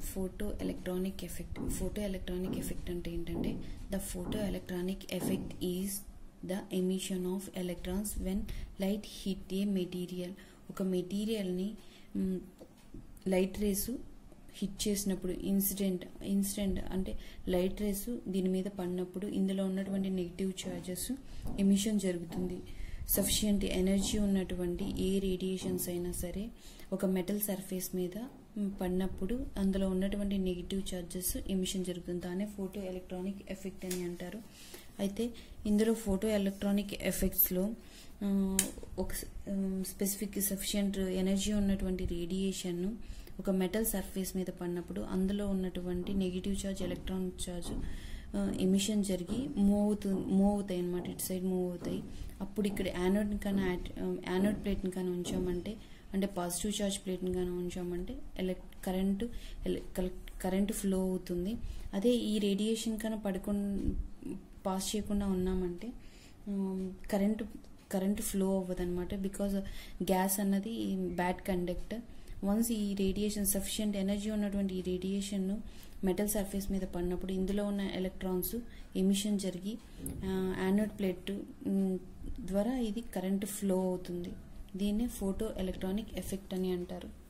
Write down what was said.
photo electronic effect photo electronic effect అంటే ఏంటంటే the photo electronic effect is the emission of electrons when light hit a material ఒక మెటీరియల్ని light rays hit చేసినప్పుడు incident incident అంటే light rays దీని మీద పడినప్పుడు ఇందులో ఉన్నటువంటి నెగిటివ్ ఛార్జెస్ ఎమిషన్ జరుగుతుంది సఫిషియంట్ ఎనర్జీ ఉన్నటువంటి ఏ రేడియేషన్స్ అయినా సరే ఒక మెటల్ సర్ఫేస్ మీద మ్, పడినప్పుడు అందులో ఉన్నటువంటి నెగిటివ్ ఛార్జెస్ ఎమిషన్ జరుగుతుంది దానే ఫోటో ఎలక్ట్రానిక్ ఎఫెక్ట్ అని అంటారు అయితే ఇందులో ఫోటో ఎలక్ట్రానిక్ ఎఫెక్ట్స్లో ఆ, ఒక స్పెసిఫిక్ సఫిషియంట్ ఎనర్జీ ఉన్నటువంటి రేడియేషన్ను ఒక మెటల్ సర్ఫేస్ మీద పడినప్పుడు అందులో ఉన్నటువంటి negative charge electronic charge emission జరిగి మూవ్ అవుతు మూవ్ అవుతాయి అనమాట ఇటు సైడ్ మూవ్ అవుతాయి అప్పుడు ఇక్కడ యానోడ్ కానీ యానోడ్ ప్లేట్ని కానీ ఉంచామంటే అంటే పాజిటివ్ ఛార్జ్ ప్లేట్ని కానీ ఉంచామంటే ఎలక్ కరెంటు కరెంటు ఫ్లో అవుతుంది అదే ఈ రేడియేషన్ కన్నా పడుకుండా పాస్ చేయకుండా ఉన్నామంటే కరెంటు కరెంటు ఫ్లో అవ్వదు అనమాట బికాజ్ గ్యాస్ అన్నది బ్యాడ్ కండక్టర్ వన్స్ ఈ రేడియేషన్ సఫిషియంట్ ఎనర్జీ ఉన్నటువంటి ఈ రేడియేషన్ మెటల్ సర్ఫేస్ మీద పడినప్పుడు ఇందులో ఉన్న ఎలక్ట్రాన్స్ ఎమిషన్ జరిగి యానోడ్ ప్లేట్ ద్వారా ఇది కరెంటు ఫ్లో అవుతుంది దీన్ని ఫోటో ఎలక్ట్రానిక్ ఎఫెక్ట్ అని అంటారు